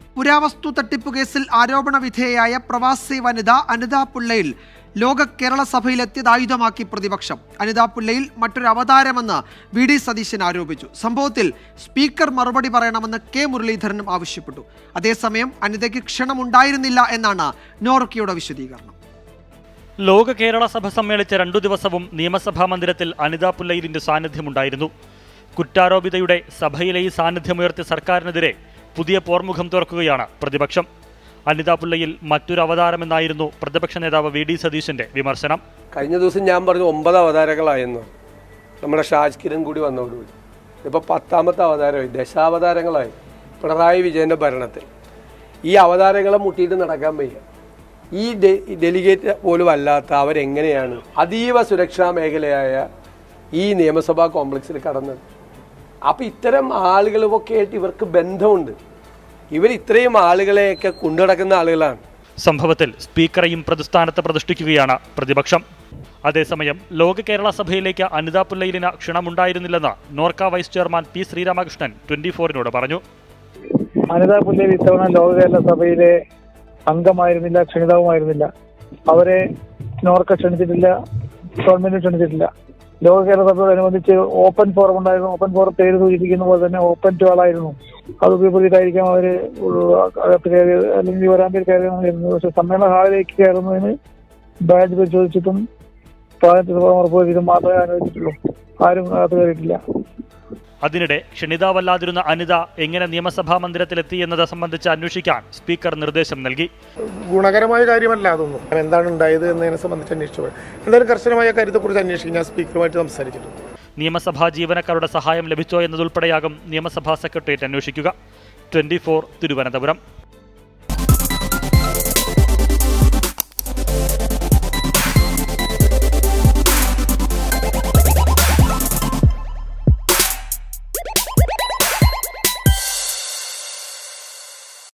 പുരാവസ്തു തട്ടിപ്പ് കേസിൽ ആരോപണ വിധേയയായ പ്രവാസി വനിത അനിത പിള്ളയിൽ ലോക കേരള സഭയിലെത്തിയത് ആയുധമാക്കി പ്രതിപക്ഷം അനിത പിള്ളയിൽ മറ്റൊരു അവതാരമെന്ന് വി ഡി സതീശൻ ആരോപിച്ചു സംഭവത്തിൽ സ്പീക്കർ മറുപടി പറയണമെന്ന് കെ മുരളീധരനും ആവശ്യപ്പെട്ടു അതേസമയം അനിതയ്ക്ക് ക്ഷണമുണ്ടായിരുന്നില്ല എന്നാണ് നോർക്കയുടെ വിശദീകരണം ലോക കേരള സഭ സമ്മേളിച്ച രണ്ടു ദിവസവും നിയമസഭാ മന്ദിരത്തിൽ അനിത പുല്ലയിലിന്റെ സാന്നിധ്യമുണ്ടായിരുന്നു കുറ്റാരോപിതയുടെ സഭയിലെ ഈ സാന്നിധ്യമുയർത്തി സർക്കാരിനെതിരെ പുതിയ പോർമുഖം തുറക്കുകയാണ് പ്രതിപക്ഷം അനിത പുല്ലയിൽ മറ്റൊരു അവതാരമെന്നായിരുന്നു പ്രതിപക്ഷ നേതാവ് വി ഡി സതീശന്റെ വിമർശനം കഴിഞ്ഞ ദിവസം ഞാൻ പറഞ്ഞു ഒമ്പത് അവതാരങ്ങളായെന്ന് നമ്മുടെ ഷാജ് കിരൺ കൂടി വന്നതോടുകൂടി ഇപ്പോൾ പത്താമത്തെ അവതാരമായി ദശാവതാരങ്ങളായി പിണറായി വിജയന്റെ ഭരണത്തിൽ ഈ അവതാരങ്ങളെ മുട്ടിയിട്ട് നടക്കാൻ വയ്യ ഈ ഡെ- ഡെലിഗേറ്റ് പോലും അല്ലാത്ത അവരെങ്ങനെയാണ് അതീവ സുരക്ഷാ മേഖലയായ ഈ നിയമസഭാ കോംപ്ലക്സിൽ കടന്നത് അപ്പം ഇത്തരം ആളുകളുമൊക്കെ ആയിട്ട് ഇവർക്ക് ബന്ധമുണ്ട് ഇവർ ഇത്രയും ആളുകളെയൊക്കെ കൊണ്ടുനടക്കുന്ന ആളുകളാണ് സംഭവത്തിൽ സ്പീക്കറെയും പ്രതിസ്ഥാനത്ത് പ്രതിഷ്ഠിക്കുകയാണ് പ്രതിപക്ഷം അതേസമയം ലോക കേരള സഭയിലേക്ക് അനിത പുല്ലയിലിന് ക്ഷണമുണ്ടായിരുന്നില്ലെന്ന് Norka vice chairman P Sreeramakrishnan twenty ഫോറിനോട് പറഞ്ഞു അനിത പുല്ലേരി ഇത്തവണ ലോക കേരള സഭയിലെ അംഗമായിരുന്നില്ല ക്ഷണിതാവുമായിരുന്നില്ല അവരെ നോർക്ക ക്ഷണിച്ചിട്ടില്ല ഗവൺമെന്റ് ക്ഷണിച്ചിട്ടില്ല ലോക കേരള സഭയോടനുബന്ധിച്ച് ഓപ്പൺ ഫോറം ഉണ്ടായിരുന്നു ഓപ്പൺ ഫോറം പേര് സൂചിപ്പിക്കുന്ന പോലെ തന്നെ ഓപ്പൺ ടു ആളായിരുന്നു അത് ഉപയോഗിച്ചിട്ടായിരിക്കാം അവര് അകത്ത് കയറി അല്ലെങ്കിൽ വരാമ്പിൽ കയറുന്നത് പക്ഷെ സമ്മേളന ഹാളിലേക്ക് കയറുന്നതിന് ബാഡ്ജ് പരിശോധിച്ചിട്ടും സ്വാതന്ത്ര്യ സഭ ഉറപ്പുവരുത്തിയിട്ടും മാത്രമേ അനുവദിച്ചിട്ടുള്ളൂ ആരും അകത്ത് കയറിയിട്ടില്ല അതിനിടെ ക്ഷണിതാവല്ലാതിരുന്ന അനിത എങ്ങനെ നിയമസഭാ മന്ദിരത്തിലെത്തി എന്നത് സംബന്ധിച്ച് അന്വേഷിക്കാൻ സ്പീക്കർ നിർദ്ദേശം നൽകി ഗുണകരമായ കാര്യമല്ല അതൊന്നും കാരണം എന്താണ് ഉണ്ടായത് എന്നതിനെ സംബന്ധിച്ച് അന്വേഷിച്ചു എന്തായാലും കർശനമായ കാര്യത്തെക്കുറിച്ച് അന്വേഷിക്കും ഞാൻ സ്പീക്കറുമായിട്ട് സംസാരിച്ചിട്ടുണ്ട് നിയമസഭാ ജീവനക്കാരുടെ സഹായം ലഭിച്ചോ എന്നതുൾപ്പെടെയാകും നിയമസഭാ സെക്രട്ടേറിയറ്റ് അന്വേഷിക്കുക ട്വന്റി തിരുവനന്തപുരം